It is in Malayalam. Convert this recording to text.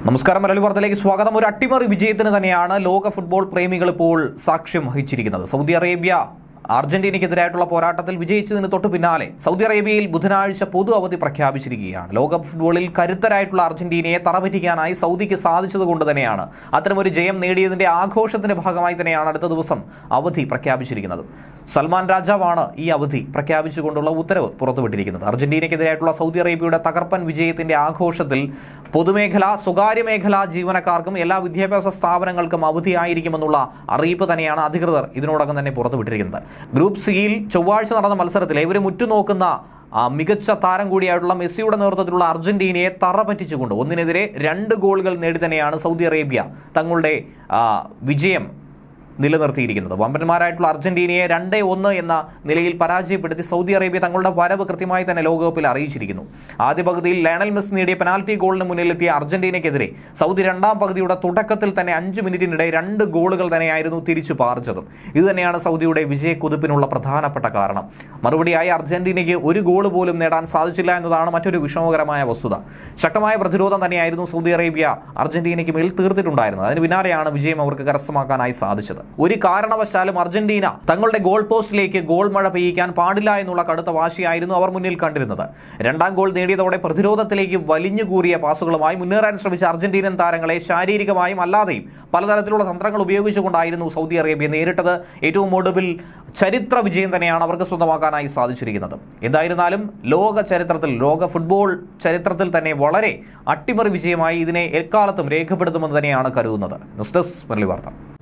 നമസ്കാരം മലയാളി വാർത്തയിലേക്ക് സ്വാഗതം ഒരു അട്ടിമറി വിജയത്തിന് തന്നെയാണ് ലോക ഫുട്ബോൾ പ്രേമികൾ ഇപ്പോൾ സാക്ഷ്യം വഹിച്ചിരിക്കുന്നത് സൗദി അറേബ്യ അർജന്റീനയ്ക്കെതിരായിട്ടുള്ള പോരാട്ടത്തിൽ വിജയിച്ചതിന് തൊട്ടു പിന്നാലെ സൗദി അറേബ്യയിൽ ബുധനാഴ്ച പൊതു അവധി പ്രഖ്യാപിച്ചിരിക്കുകയാണ് ലോക ഫുട്ബോളിൽ കരുത്തരായിട്ടുള്ള അർജന്റീനയെ തറപറ്റിക്കാനായി സൗദിക്ക് സാധിച്ചതുകൊണ്ട് തന്നെയാണ് അത്തരമൊരു ജയം നേടിയതിന്റെ ആഘോഷത്തിന്റെ ഭാഗമായി തന്നെയാണ് അടുത്ത ദിവസം അവധി പ്രഖ്യാപിച്ചിരിക്കുന്നത് സൽമാൻ രാജാവാണ് ഈ അവധി പ്രഖ്യാപിച്ചുകൊണ്ടുള്ള ഉത്തരവ് പുറത്തുവിട്ടിരിക്കുന്നത് അർജന്റീനയ്ക്കെതിരായിട്ടുള്ള സൗദി അറേബ്യയുടെ തകർപ്പൻ വിജയത്തിന്റെ ആഘോഷത്തിൽ പൊതുമേഖല സ്വകാര്യ മേഖലാ ജീവനക്കാർക്കും എല്ലാ വിദ്യാഭ്യാസ സ്ഥാപനങ്ങൾക്കും അവധിയായിരിക്കുമെന്നുള്ള അറിയിപ്പ് തന്നെയാണ് അധികൃതർ ഇതിനോടകം തന്നെ പുറത്തുവിട്ടിരിക്കുന്നത് ഗ്രൂപ്പ് സിയിൽ ചൊവ്വാഴ്ച നടന്ന മത്സരത്തിൽ ഇവരും ഉറ്റുനോക്കുന്ന ആ, മികച്ച താരം കൂടിയായിട്ടുള്ള മെസ്സിയുടെ നേതൃത്വത്തിലുള്ള അർജന്റീനയെ തറ പറ്റിച്ചുകൊണ്ട് ഒന്നിനെതിരെ രണ്ട് ഗോളുകൾ നേടി തന്നെയാണ് സൗദി അറേബ്യ തങ്ങളുടെ ആ, വിജയം നിലനിർത്തിയിരിക്കുന്നത് വമ്പന്മാരായിട്ടുള്ള അർജന്റീനയെ രണ്ടേ ഒന്ന് എന്ന നിലയിൽ പരാജയപ്പെടുത്തി സൗദി അറേബ്യ തങ്ങളുടെ വരവ് കൃത്യമായി തന്നെ ലോകകപ്പിൽ അറിയിച്ചിരിക്കുന്നു ആദ്യ പകുതിയിൽ ലയണൽ മെസ്സി നേടിയ പെനാൽറ്റി ഗോളിന് മുന്നിലെത്തിയ അർജന്റീനയ്ക്കെതിരെ സൗദി രണ്ടാം പകുതിയുടെ തുടക്കത്തിൽ തന്നെ അഞ്ച് മിനിറ്റിനിടെ രണ്ട് ഗോളുകൾ തന്നെയായിരുന്നു തിരിച്ചു പാർച്ചതും ഇത് തന്നെയാണ് സൗദിയുടെ വിജയക്കുതിപ്പിനുള്ള പ്രധാനപ്പെട്ട കാരണം മറുപടിയായി അർജന്റീനയ്ക്ക് ഒരു ഗോൾ പോലും നേടാൻ സാധിച്ചില്ല എന്നതാണ് മറ്റൊരു വിഷമകരമായ വസ്തുത ശക്തമായ പ്രതിരോധം തന്നെയായിരുന്നു സൗദി അറേബ്യ അർജന്റീനയ്ക്ക് മേൽ തീർത്തിട്ടുണ്ടായിരുന്നത് അതിന് പിന്നാലെയാണ് വിജയം അവർക്ക് കരസ്ഥമാക്കാനായി സാധിച്ചത് ഒരു കാരണവശാലും അർജന്റീന തങ്ങളുടെ ഗോൾ പോസ്റ്റിലേക്ക് ഗോൾ മഴ പെയ്യിക്കാൻ പാടില്ല എന്നുള്ള കടുത്ത വാശിയായിരുന്നു അവർ മുന്നിൽ കണ്ടിരുന്നത് രണ്ടാം ഗോൾ നേടിയതോടെ പ്രതിരോധത്തിലേക്ക് വലിഞ്ഞുകൂറിയ പാസുകളുമായി മുന്നേറാൻ ശ്രമിച്ച അർജന്റീനൻ താരങ്ങളെ ശാരീരികമായും അല്ലാതെയും പലതരത്തിലുള്ള തന്ത്രങ്ങൾ ഉപയോഗിച്ചുകൊണ്ടായിരുന്നു സൗദി അറേബ്യ നേരിട്ടത് ഏറ്റവും ഒടുവിൽ ചരിത്ര വിജയം തന്നെയാണ് അവർക്ക് സ്വന്തമാക്കാനായി സാധിച്ചിരിക്കുന്നത് എന്തായിരുന്നാലും ലോക ചരിത്രത്തിൽ ലോക ഫുട്ബോൾ ചരിത്രത്തിൽ തന്നെ വളരെ അട്ടിമറി വിജയമായി ഇതിനെ എക്കാലത്തും രേഖപ്പെടുത്തുമെന്ന് തന്നെയാണ് കരുതുന്നത് ന്യൂസ് ഡെസ്ക് മുരളി വാർത്ത